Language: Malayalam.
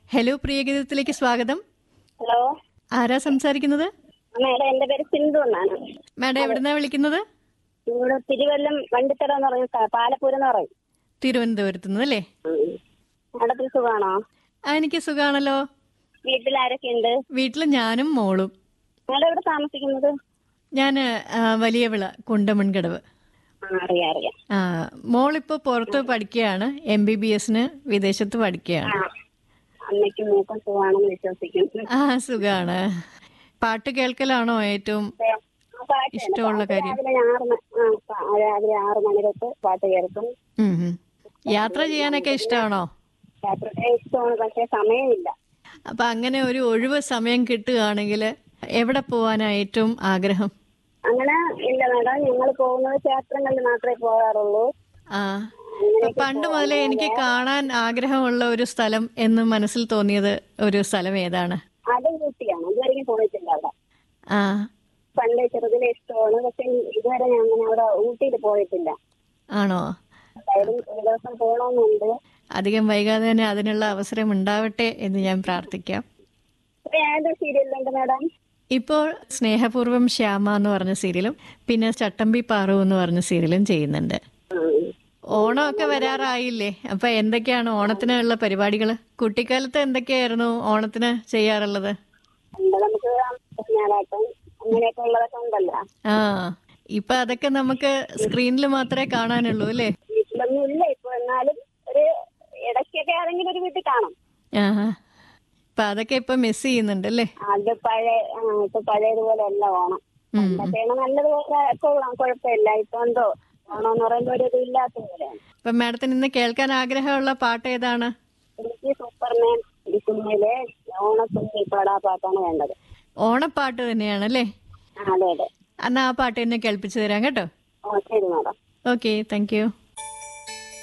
ഹലോ പ്രിയഗീതത്തിലേക്ക് സ്വാഗതം ഹലോ ആരാ സംസാരിക്കുന്നത് മേഡം എന്റെ പേര് സിന്ധു എന്നാണ് മാഡം എവിടുന്നാ വിളിക്കുന്നത് ഇവിടെ തിരുവല്ലം വണ്ടിത്തറ എന്ന് പറയും സ്ഥ- പാലപ്പൂരം എന്ന് പറയും തിരുവനന്തപുരത്ത് നിന്ന് അല്ലേ മേഡത്തിന് സുഖമാണോ ആ എനിക്ക് സുഖാണല്ലോ വീട്ടിൽ ആരൊക്കെ ഉണ്ട് വീട്ടിൽ ഞാനും മോളും മേഡം എവിടെ താമസിക്കുന്നത് ഞാൻ വലിയ വിള കുണ്ടമൺകടവ് ആ അറിയാം അറിയാം ആ മോളിപ്പോ പുറത്ത് പഠിക്കുകയാണ് എം ബി ബി എസിന് വിദേശത്ത് പഠിക്കുകയാണ് ആ അമ്മയ്ക്കും മൂക്കും സുഖമാണെന്ന് വിശ്വസിക്കും ആ സുഖാണ് പാട്ട് കേൾക്കലാണോ ഏറ്റവും ആ, പാട്ട് ഇഷ്ടമുള്ള കേൾക്കും. കാര്യം രാവിലെ ആറ് മ- ആ, പ- രാവിലെ ആറ് മണി തൊട്ട് പാട്ട് കേൾക്കും ഉം, ഉം. യാത്ര ചെയ്യാനൊക്കെ ഇഷ്ടമാണോ യാത്രയ്ക്ക് ഇഷ്ടമാണ് പക്ഷെ സമയമില്ല അപ്പൊ അങ്ങനെ ഒരു ഒഴിവ് സമയം കിട്ടുകയാണെങ്കിൽ എവിടെ പോവാനാ ഏറ്റവും ആഗ്രഹം അങ്ങനെ ഇല്ല മേഡം ഞങ്ങൾ പോകുന്നത് ക്ഷേത്രങ്ങളിൽ മാത്രമേ പോകാറുള്ളൂ ആ ഇപ്പൊ പണ്ട് മുതലേ എനിക്ക് കാണാൻ ആഗ്രഹമുള്ള ഒരു സ്ഥലം എന്ന് മനസ്സിൽ തോന്നിയത് ഒരു സ്ഥലം ഏതാണ് അത് ഊട്ടിയാണ് ഇതുവരെയും പോയിട്ടില്ല അവിടെ ആ പണ്ട് ചെറുതിലെ ഇഷ്ടമാണ് പക്ഷെ ഇതുവരെ ഞാൻ അങ്ങനെ അവിടെ ഊട്ടിയിൽ പോയിട്ടില്ല ആണോ എന്തായാലും ഒരു ദിവസം പോകണമെന്നുണ്ട് അധികം വൈകാതെ തന്നെ അതിനുള്ള അവസരം ഉണ്ടാവട്ടെ എന്ന് ഞാൻ പ്രാർത്ഥിക്കാം ഇപ്പൊ ഏത് സീരിയലുണ്ട് മാഡം ഇപ്പോൾ സ്നേഹപൂർവം ശ്യാമ എന്ന് പറഞ്ഞ സീരിയലും പിന്നെ ചട്ടമ്പി പാറു എന്ന് പറഞ്ഞ സീരിയലും ചെയ്യുന്നുണ്ട് ഓണമൊക്കെ വരാറായില്ലേ അപ്പൊ എന്തൊക്കെയാണ് ഓണത്തിനുള്ള പരിപാടികൾ കുട്ടിക്കാലത്ത് എന്തൊക്കെയായിരുന്നു ഓണത്തിന് ചെയ്യാറുള്ളത് പണ്ട് നമുക്ക് ഞായറാട്ടം അങ്ങനെയൊക്കെ ഉള്ളതൊക്കെ ഉണ്ടല്ലോ ആ ഇപ്പൊ അതൊക്കെ നമുക്ക് സ്ക്രീനിൽ മാത്രമേ കാണാനുള്ളൂ അല്ലേ വീട്ടിലൊന്നും ഇല്ല ഇപ്പൊ എന്നാലും ഒരു ഇടയ്ക്കൊക്കെ ആരെങ്കിലും ഒരു വീട്ടിൽ കാണും ആ അപ്പൊ അതൊക്കെ ഇപ്പൊ മിസ് ചെയ്യുന്നുണ്ട് അല്ലേ അത് പഴയ ആ, ഇപ്പൊ പഴയതുപോലെ അല്ല ഓണം ഉം. പണ്ടൊക്കെയാണ് നല്ലതുപോലെ കൊള്ളാം കുഴപ്പമില്ല ഇപ്പൊ എന്തോ ഓണം എന്ന് പറയുമ്പോ ഒരു ഇത് ഇല്ലാത്ത പോലെയാണ് അപ്പൊ മാഡത്തിന് ഇന്ന് കേൾക്കാൻ ആഗ്രഹമുള്ള പാട്ട് ഏതാണ് എനിക്ക് സൂപ്പർമാൻ ഈ സിനിമയിലെ ഓണത്തുമ്പി പാടാ പാട്ടാണ് വേണ്ടത് ഓണപ്പാട്ട് തന്നെയാണ് അല്ലേ ആ, അതെ അതെ എന്നാ ആ പാട്ട് എന്നെ കേൾപ്പിച്ചു തരാം കേട്ടോ ഓ ശരി മാഡം ഓക്കെ താങ്ക് യു